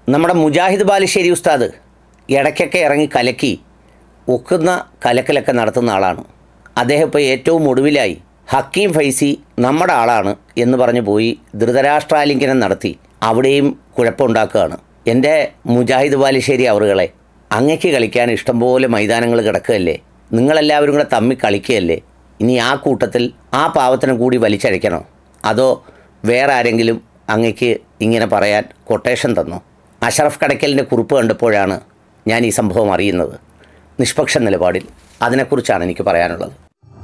നമ്മുടെ മുജാഹിദ് ബാലുശ്ശേരി ഉസ്താദ് ഇടയ്ക്കൊക്കെ ഇറങ്ങി കലക്കി ഒക്കുന്ന കലക്കലൊക്കെ നടത്തുന്ന ആളാണ് അദ്ദേഹം ഇപ്പോൾ ഏറ്റവും ഒടുവിലായി ഹക്കീം ഫൈസി നമ്മുടെ ആളാണ് എന്ന് പറഞ്ഞു പോയി ധൃതരാഷ്ട്രാലിംഗനം നടത്തി അവിടെയും കുഴപ്പമുണ്ടാക്കുകയാണ് എൻ്റെ മുജാഹിദ് ബാലുശ്ശേരി അവറുകളെ അങ്ങയ്ക്ക് കളിക്കാൻ ഇഷ്ടംപോലെ മൈതാനങ്ങൾ കിടക്കുകയല്ലേ നിങ്ങളെല്ലാവരും കൂടെ തമ്മി കളിക്കുകയല്ലേ ഇനി ആ കൂട്ടത്തിൽ ആ പാവത്തിനെ കൂടി വലിച്ചഴയ്ക്കണോ അതോ വേറെ ആരെങ്കിലും അങ്ങയ്ക്ക് ഇങ്ങനെ പറയാൻ കൊട്ടേഷൻ തന്നോ അഷറഫ് കടയ്ക്കലിൻ്റെ കുറിപ്പ് കണ്ടപ്പോഴാണ് ഞാൻ ഈ സംഭവം അറിയുന്നത് നിഷ്പക്ഷ നിലപാടിൽ അതിനെക്കുറിച്ചാണ് എനിക്ക് പറയാനുള്ളത്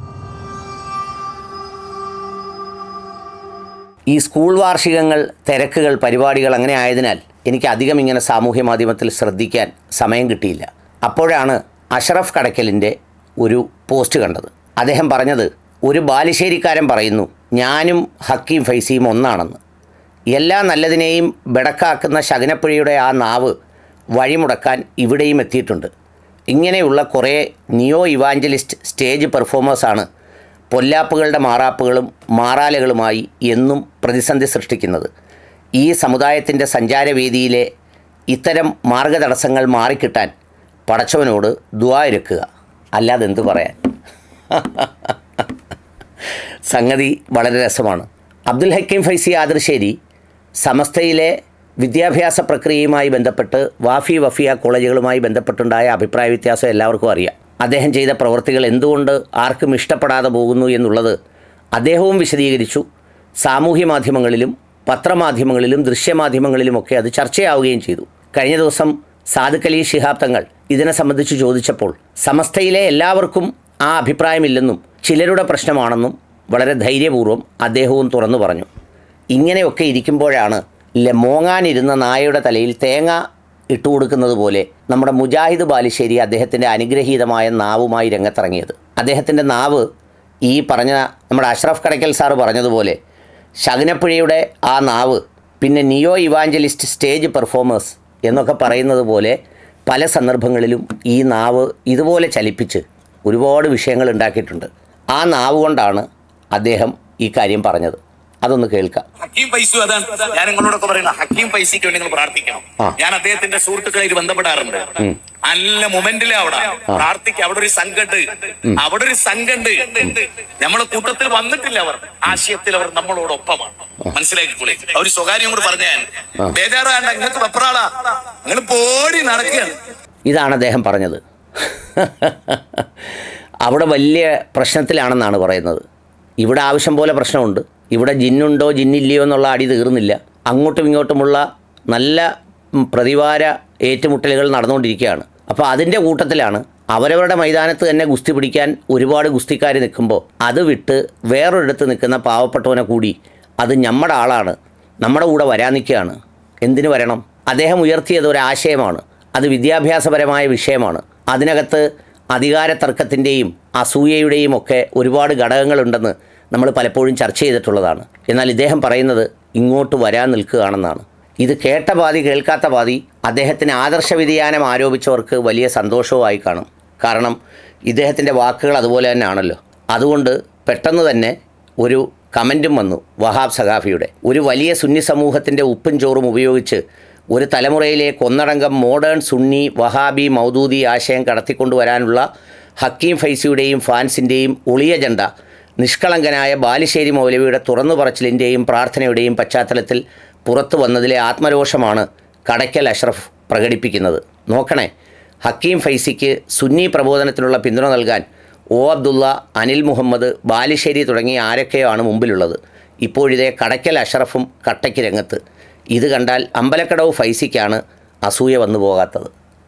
ഈ സ്കൂൾ വാർഷികങ്ങൾ തിരക്കുകൾ പരിപാടികൾ അങ്ങനെ ആയതിനാൽ എനിക്ക് അധികം ഇങ്ങനെ സാമൂഹ്യ മാധ്യമത്തിൽ ശ്രദ്ധിക്കാൻ സമയം കിട്ടിയില്ല അപ്പോഴാണ് അഷറഫ് കടയ്ക്കലിൻ്റെ ഒരു പോസ്റ്റ് കണ്ടത് അദ്ദേഹം പറഞ്ഞത് ഒരു ബാലുശ്ശേരിക്കാരൻ പറയുന്നു ഞാനും ഹക്കീം ഫൈസിയും ഒന്നാണെന്ന് എല്ലാ നല്ലതിനെയും ബെടക്കാക്കുന്ന ശകനപ്പുഴയുടെ ആ നാവ് വഴിമുടക്കാൻ ഇവിടെയും എത്തിയിട്ടുണ്ട് ഇങ്ങനെയുള്ള കുറേ നിയോ ഇവാഞ്ചലിസ്റ്റ് സ്റ്റേജ് പെർഫോമേഴ്സാണ് പൊല്ലാപ്പുകളുടെ മാറാപ്പുകളും മാറാലകളുമായി എന്നും പ്രതിസന്ധി സൃഷ്ടിക്കുന്നത് ഈ സമുദായത്തിൻ്റെ സഞ്ചാരവേദിയിലെ ഇത്തരം മാർഗതടസ്സങ്ങൾ മാറിക്കിട്ടാൻ പടച്ചവനോട് ദ്വാരക്കുക അല്ലാതെ എന്തു പറയാൻ സംഗതി വളരെ രസമാണ് അബ്ദുൽ ഹക്കീം ഫൈസി ആദർശേരി സമസ്തയിലെ വിദ്യാഭ്യാസ പ്രക്രിയയുമായി ബന്ധപ്പെട്ട് വാഫി വഫിയ കോളേജുകളുമായി ബന്ധപ്പെട്ടുണ്ടായ അഭിപ്രായ വ്യത്യാസം എല്ലാവർക്കും അറിയാം അദ്ദേഹം ചെയ്ത പ്രവൃത്തികൾ എന്തുകൊണ്ട് ആർക്കും ഇഷ്ടപ്പെടാതെ പോകുന്നു എന്നുള്ളത് അദ്ദേഹവും വിശദീകരിച്ചു സാമൂഹ്യ മാധ്യമങ്ങളിലും പത്രമാധ്യമങ്ങളിലും ദൃശ്യമാധ്യമങ്ങളിലുമൊക്കെ അത് ചർച്ചയാവുകയും ചെയ്തു കഴിഞ്ഞ ദിവസം സാദിഖ് അലി ശിഹാബ് തങ്ങൾ ഇതിനെ സംബന്ധിച്ച് ചോദിച്ചപ്പോൾ സമസ്തയിലെ എല്ലാവർക്കും ആ അഭിപ്രായമില്ലെന്നും ചിലരുടെ പ്രശ്നമാണെന്നും വളരെ ധൈര്യപൂർവ്വം അദ്ദേഹവും തുറന്നു പറഞ്ഞു ഇങ്ങനെയൊക്കെ ഇരിക്കുമ്പോഴാണ് ലെ മോങ്ങാനിരുന്ന നായയുടെ തലയിൽ തേങ്ങ ഇട്ടു കൊടുക്കുന്നത് പോലെ നമ്മുടെ മുജാഹിദ് ബാലുശ്ശേരി അദ്ദേഹത്തിൻ്റെ അനുഗ്രഹീതമായ നാവുമായി രംഗത്തിറങ്ങിയത് അദ്ദേഹത്തിൻ്റെ നാവ് ഈ പറഞ്ഞ നമ്മുടെ അഷ്റഫ് കടയ്ക്കൽ സാറ് പറഞ്ഞതുപോലെ ശകനപ്പുഴയുടെ ആ നാവ് പിന്നെ നിയോ ഇവാഞ്ചലിസ്റ്റ് സ്റ്റേജ് പെർഫോമേഴ്സ് എന്നൊക്കെ പറയുന്നത് പോലെ പല സന്ദർഭങ്ങളിലും ഈ നാവ് ഇതുപോലെ ചലിപ്പിച്ച് ഒരുപാട് വിഷയങ്ങൾ ഉണ്ടാക്കിയിട്ടുണ്ട് ആ നാവ് കൊണ്ടാണ് അദ്ദേഹം ഈ കാര്യം പറഞ്ഞത് അതൊന്ന് കേൾക്കാം ഹക്കീം പൈസ അതാണ് ഞാൻ നിങ്ങളോടൊക്കെ പറയുന്നത് ഹക്കീം പൈസയ്ക്ക് വേണ്ടി നിങ്ങൾ പ്രാർത്ഥിക്കണം ആ. ഞാൻ അദ്ദേഹത്തിന്റെ സുഹൃത്തുക്കളായിട്ട് ബന്ധപ്പെടാറുണ്ട് നല്ല മൊമെന്റിലെ അവിടെ പ്രാർത്ഥിക്കുക അവിടെ ഒരു സംഘണ്ട് അവിടെ ഒരു സംഘണ്ട് നമ്മളെ കൂട്ടത്തിൽ വന്നിട്ടില്ല അവർ ആശയത്തിൽ അവർ നമ്മളോടൊപ്പമാണ് മനസ്സിലാക്കിക്കോളെ അവർ സ്വകാര്യം കൂടി പറഞ്ഞ ഞാൻ ബേജാറാണ്ട നിങ്ങൾക്ക് വെപ്രാളാ നിങ്ങൾ പോടി നടക്കുകയാണ് ഇതാണ് അദ്ദേഹം പറഞ്ഞത് അവിടെ വലിയ പ്രശ്നത്തിലാണെന്നാണ് പറയുന്നത് ഇവിടെ ആവശ്യം പോലെ പ്രശ്നമുണ്ട് ഇവിടെ ജിന്നുണ്ടോ ജിന്നില്ലയോ എന്നുള്ള അടി തീർന്നില്ല അങ്ങോട്ടും ഇങ്ങോട്ടുമുള്ള നല്ല ഉം, പ്രതിവാര ഏറ്റുമുട്ടലുകൾ നടന്നുകൊണ്ടിരിക്കുകയാണ് അപ്പോൾ അതിൻ്റെ കൂട്ടത്തിലാണ് അവരവരുടെ മൈതാനത്ത് തന്നെ ഗുസ്തി പിടിക്കാൻ ഒരുപാട് ഗുസ്തിക്കാർ നിൽക്കുമ്പോൾ അത് വിട്ട് വേറൊരിടത്ത് നിൽക്കുന്ന പാവപ്പെട്ടവനെ കൂടി അത് നമ്മുടെ ആളാണ് നമ്മുടെ കൂടെ വരാൻ നിൽക്കുകയാണ് എന്തിനു വരണം അദ്ദേഹം ഉയർത്തിയത് ഒരു ആശയമാണ് അത് വിദ്യാഭ്യാസപരമായ വിഷയമാണ് അതിനകത്ത് അധികാര തർക്കത്തിൻ്റെയും അസൂയയുടെയും ഒക്കെ ഒരുപാട് ഘടകങ്ങളുണ്ടെന്ന് നമ്മൾ പലപ്പോഴും ചർച്ച ചെയ്തിട്ടുള്ളതാണ് എന്നാൽ ഇദ്ദേഹം പറയുന്നത് ഇങ്ങോട്ട് വരാൻ നിൽക്കുകയാണെന്നാണ് ഇത് കേട്ട പാതി കേൾക്കാത്ത പാതി അദ്ദേഹത്തിന് ആദർശ വ്യതിയാനം ആരോപിച്ചവർക്ക് വലിയ സന്തോഷവുമായി കാണും കാരണം ഇദ്ദേഹത്തിൻ്റെ വാക്കുകൾ അതുപോലെ തന്നെ ആണല്ലോ അതുകൊണ്ട് പെട്ടെന്ന് തന്നെ ഒരു കമൻറ്റും വന്നു വഹാബ് സഖാഫിയുടെ ഒരു വലിയ സുന്നി സമൂഹത്തിൻ്റെ ഉപ്പും ചോറും ഉപയോഗിച്ച് ഒരു തലമുറയിലേക്ക് ഒന്നടങ്കം മോഡേൺ സുന്നി വഹാബി മൗദൂദി ആശയം കടത്തിക്കൊണ്ടുവരാനുള്ള ഹക്കീം ഫൈസിയുടെയും ഫാൻസിൻ്റെയും ഒളിയ ജണ്ട നിഷ്കളങ്കനായ ബാലുശ്ശേരി മൗലവിയുടെ തുറന്നു പറച്ചിലിൻ്റെയും പ്രാർത്ഥനയുടെയും പശ്ചാത്തലത്തിൽ പുറത്തു വന്നതിലെ ആത്മരോഷമാണ് കടയ്ക്കൽ അഷ്റഫ് പ്രകടിപ്പിക്കുന്നത് നോക്കണേ ഹക്കീം ഫൈസിക്ക് സുന്നി പ്രബോധനത്തിനുള്ള പിന്തുണ നൽകാൻ ഒ അബ്ദുള്ള അനിൽ മുഹമ്മദ് ബാലുശ്ശേരി തുടങ്ങിയ ആരൊക്കെയാണ് മുമ്പിലുള്ളത് ഇപ്പോഴിതേ കടയ്ക്കൽ അഷറഫും കട്ടയ്ക്ക് രംഗത്ത് ഇത് കണ്ടാൽ അമ്പലക്കടവ് ഫൈസിക്കാണ് അസൂയ വന്നു പോകാത്തത്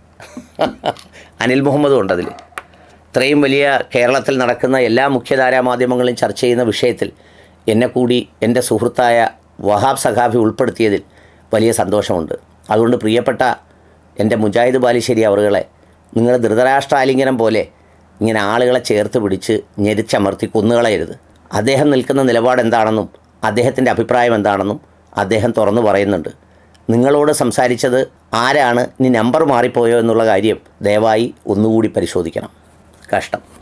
അനിൽ മുഹമ്മദും ഉണ്ടതിൽ ഇത്രയും വലിയ കേരളത്തിൽ നടക്കുന്ന എല്ലാ മുഖ്യധാരാ മാധ്യമങ്ങളും ചർച്ച ചെയ്യുന്ന വിഷയത്തിൽ എന്നെ കൂടി എൻ്റെ സുഹൃത്തായ വഹാബ് സഖാഫി ഉൾപ്പെടുത്തിയതിൽ വലിയ സന്തോഷമുണ്ട് അതുകൊണ്ട് പ്രിയപ്പെട്ട എൻ്റെ മുജാഹിദ് ബാലുശ്ശേരി അവറുകളെ നിങ്ങൾ ധൃതരാഷ്ട്രാലിംഗനം പോലെ ഇങ്ങനെ ആളുകളെ ചേർത്ത് പിടിച്ച് ഞെരിച്ചമർത്തി കൊന്നുകളയരുത് അദ്ദേഹം നിൽക്കുന്ന നിലപാട് എന്താണെന്നും അദ്ദേഹത്തിൻ്റെ അഭിപ്രായം എന്താണെന്നും അദ്ദേഹം തുറന്നു പറയുന്നുണ്ട് നിങ്ങളോട് സംസാരിച്ചത് ആരാണ് ഇനി നമ്പർ മാറിപ്പോയോ എന്നുള്ള കാര്യം ദയവായി ഒന്നുകൂടി പരിശോധിക്കണം കഷ്ടം